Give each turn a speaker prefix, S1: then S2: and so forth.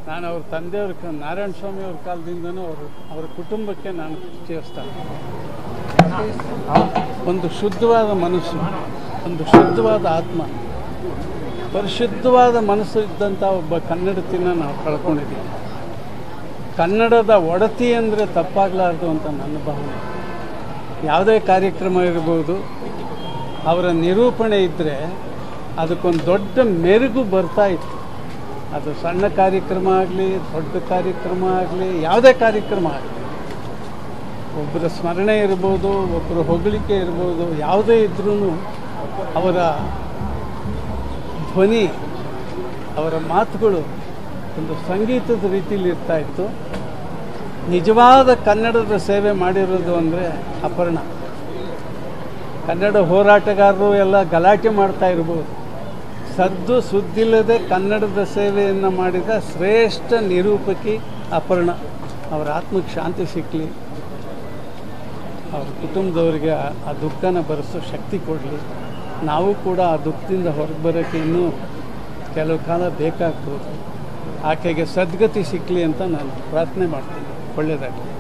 S1: ನಾನು ಅವ್ರ ತಂದೆಯವ್ರ ಕ ನಾರಾಯಣ ಸ್ವಾಮಿ ಅವ್ರ ಕಾಲದಿಂದನೂ ಅವರು ಅವರ ಕುಟುಂಬಕ್ಕೆ ನಾನು ಸೇರಿಸ್ತಾನೆ ಒಂದು ಶುದ್ಧವಾದ ಮನಸ್ಸು ಒಂದು ಶುದ್ಧವಾದ ಆತ್ಮ ಪರಿಶುದ್ಧವಾದ ಮನಸ್ಸು ಇದ್ದಂಥ ಒಬ್ಬ ಕನ್ನಡತಿನ ನಾವು ಕಳ್ಕೊಂಡಿದ್ದೀವಿ ಕನ್ನಡದ ಒಡತಿ ಅಂದರೆ ತಪ್ಪಾಗಲಾರ್ದು ಅಂತ ನನ್ನ ಭಾವನೆ ಯಾವುದೇ ಕಾರ್ಯಕ್ರಮ ಇರ್ಬೋದು ಅವರ ನಿರೂಪಣೆ ಇದ್ದರೆ ಅದಕ್ಕೊಂದು ದೊಡ್ಡ ಮೆರುಗು ಬರ್ತಾ ಇತ್ತು ಅದು ಸಣ್ಣ ಕಾರ್ಯಕ್ರಮ ಆಗಲಿ ದೊಡ್ಡ ಕಾರ್ಯಕ್ರಮ ಆಗಲಿ ಯಾವುದೇ ಕಾರ್ಯಕ್ರಮ ಆಗಲಿ ಒಬ್ಬರ ಸ್ಮರಣೆ ಇರ್ಬೋದು ಒಬ್ಬರ ಹೊಗಳಿಕೆ ಇರ್ಬೋದು ಯಾವುದೇ ಇದ್ರೂ ಅವರ ಧ್ವನಿ ಅವರ ಮಾತುಗಳು ಒಂದು ಸಂಗೀತದ ರೀತಿಯಲ್ಲಿ ಇರ್ತಾ ಇತ್ತು ನಿಜವಾದ ಕನ್ನಡದ ಸೇವೆ ಮಾಡಿರೋದು ಅಂದರೆ ಅಪರ್ಣ ಕನ್ನಡ ಹೋರಾಟಗಾರರು ಎಲ್ಲ ಗಲಾಟೆ ಮಾಡ್ತಾ ಇರ್ಬೋದು ಸದ್ದು ಸುದ್ದಿಲ್ಲದೆ ಕನ್ನಡದ ಸೇವೆಯನ್ನು ಮಾಡಿದ ಶ್ರೇಷ್ಠ ನಿರೂಪಕಿ ಅಪರ್ಣ ಅವರ ಆತ್ಮಕ್ಕೆ ಶಾಂತಿ ಸಿಕ್ಕಲಿ ಅವ್ರ ಕುಟುಂಬದವರಿಗೆ ಆ- ಆ ದುಃಖನ ಭರಿಸೋ ಶಕ್ತಿ ಕೊಡಲಿ ನಾವು ಕೂಡ ಆ ದುಃಖದಿಂದ ಹೊರಗೆ ಬರೋಕ್ಕೆ ಇನ್ನೂ ಕೆಲವು ಕಾಲ ಬೇಕಾಗ್ಬೋದು ಆಕೆಗೆ ಸದ್ಗತಿ ಸಿಕ್ಕಲಿ ಅಂತ ನಾನು ಪ್ರಾರ್ಥನೆ ಮಾಡ್ತೀನಿ ಒಳ್ಳೆಯದಾಗಲಿ